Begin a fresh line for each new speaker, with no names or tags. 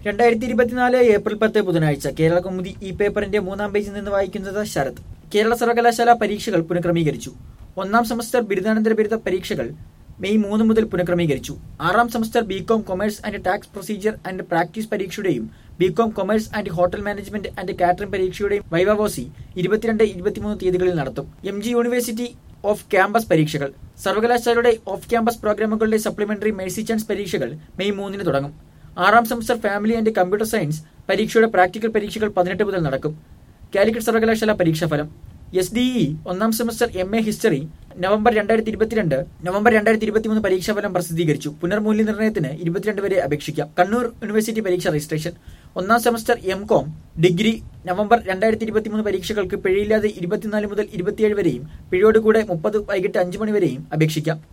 രണ്ടായിരത്തി ഇരുപത്തിനാല് ഏപ്രിൽ പത്ത് ബുധനാഴ്ച കേരള കൗമുദി ഈ പേപ്പറിന്റെ മൂന്നാം പേജിൽ നിന്ന് വായിക്കുന്നത് ശരത് കേരള സർവകലാശാല പരീക്ഷകൾ പുനഃക്രമീകരിച്ചു ഒന്നാം സെമസ്റ്റർ ബിരുദാനന്തര ബിരുദ പരീക്ഷകൾ മെയ് മൂന്ന് മുതൽ പുനഃക്രമീകരിച്ചു ആറാം semester BCom commerce and tax procedure and practice പരീക്ഷയുടെയും BCom commerce and hotel management and catering പരീക്ഷയുടെയും വൈവവോസി ഇരുപത്തിരണ്ട് ഇരുപത്തിമൂന്ന് തീയതികളിൽ നടത്തും M G university off campus പരീക്ഷകൾ സർവകലാശാലയുടെ ഓഫ് ക്യാമ്പസ് പ്രോഗ്രാമുകളുടെ സപ്ലിമെന്ററി മേഴ്സി ചാൻസ് പരീക്ഷകൾ മെയ് മൂന്നിന് തുടങ്ങും ആറാം semester family and computer science പരീക്ഷയുടെ പ്രാക്ടിക്കൽ പരീക്ഷകൾ പതിനെട്ട് മുതൽ നടക്കും കാലിക്കറ്റ് സർവകലാശാല പരീക്ഷാഫലം എസ് ഡി ഇ ഒന്നാം semester M A history November രണ്ടായിരത്തി ഇരുപത്തിരണ്ട് നവംബർ രണ്ടായിരത്തി ഇരുപത്തിമൂന്ന് പരീക്ഷാഫലം പ്രസിദ്ധീകരിച്ചു പുനർമൂല്യനിർണ്ണയത്തിന് ഇരുപത്തിരണ്ട് വരെ അപേക്ഷിക്കാം കണ്ണൂർ യൂണിവേഴ്സിറ്റി പരീക്ഷ രജിസ്ട്രേഷൻ ഒന്നാം semester M Com degree November രണ്ടായിരത്തി ഇരുപത്തിമൂന്ന് പരീക്ഷകൾക്ക് പിഴയില്ലാതെ ഇരുപത്തിനാല് മുതൽ ഇരുപത്തിയേഴ് വരെയും പിഴയോടുകൂടെ മുപ്പത് വൈകിട്ട് അഞ്ച് മണി വരെയും അപേക്ഷിക്കാം